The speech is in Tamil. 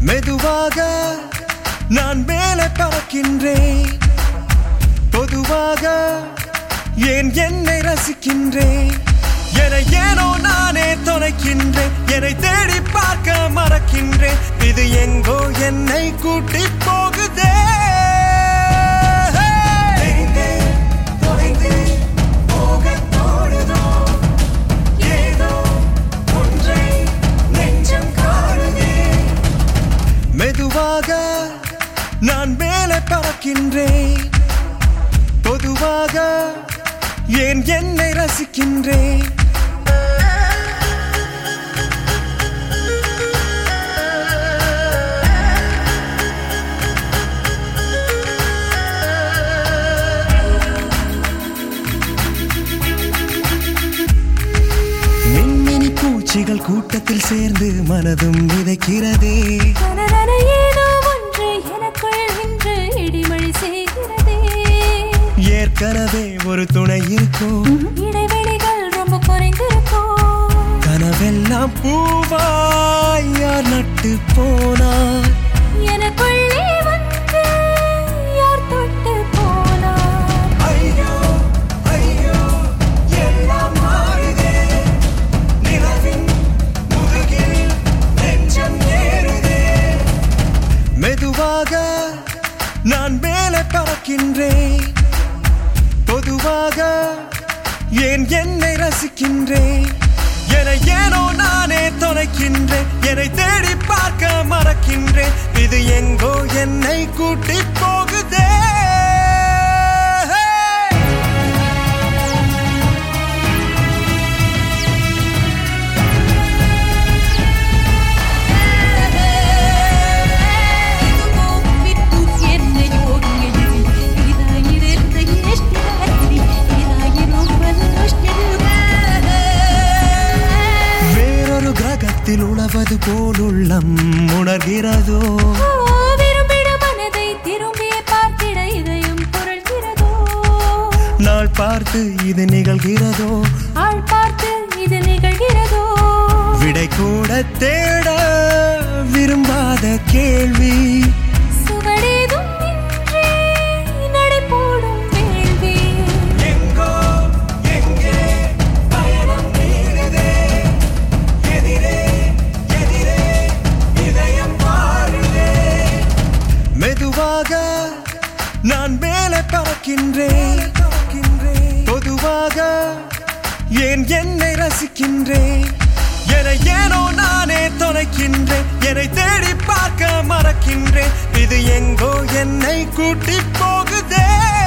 மெதுவாக நான் மேலே பறக்கின்றேன் பொதுவாக ஏன் என்னை ரசிக்கின்றேன் என ஏனோ நானே தொலைக்கின்றேன் என்னை தேடி பார்க்க மறக்கின்றேன் இது எங்கோ என்னை கூட்டி போகுதே தெரிந்தேன், தொலைந்தேன், போகத் தோணுதோ? ஏதோ ஒன்றை நெஞ்சம் காணுதே. மெதுவாக நான் மேலே பறக்கின்றேன் பொதுவாக ஏன் என்னை ரசிக்கின்றேன் மின்மினி பூச்சிகள் கூட்டத்தில் சேர்ந்து மனதும் விதைக்கிறதே கனரன ஏதோ ஒன்று எனக்குள் இன்று இடிமழை செய்கிறதே ஏற்கனவே ஒரு துணை இருக்கும் இடைவெளிகள் ரொம்ப குறைந்திருக்கும் கனவெல்லாம் பூவாய் யார் நட்டு போனார் எனக்குள்ளே வந்து யார் தொட்டு போனார் ஐயோ ஐயோ எல்லாம் மாறுதே நிலவின் முதுகில் நெஞ்சம் ஏறுதே மெதுவாக நான் மேலே பறக்கின்றேன் பொதுவாக ஏன் என்னை ரசிக்கின்றேன் என ஏனோ நானே தொலைக்கின்றேன் என்னை தேடி பார்க்க மறக்கின்றேன் இது எங்கோ என்னை கூட்டி போகுதே வேறொரு கிரகத்தில் உழவது போல் உள்ளம் உணர்கிறதோ நாள் பார்த்து இது நிகழ்கிறதோ விடை கூட தேட விரும்பாத கேள்வி எங்கோ எங்கே பயணம் நீளுதே எதிரே எதிரே இதயம் பாடுதே மெதுவாக நான் மேலே பறக்கின்றேன் பொதுவாக ஏன் என்னை ரசிக்கின்றேன் என ஏனோ நானே தொலைக்கின்றேன் என்னை தேடி பார்க்க மறக்கின்றேன் இது எங்கோ என்னை கூட்டி போகுதே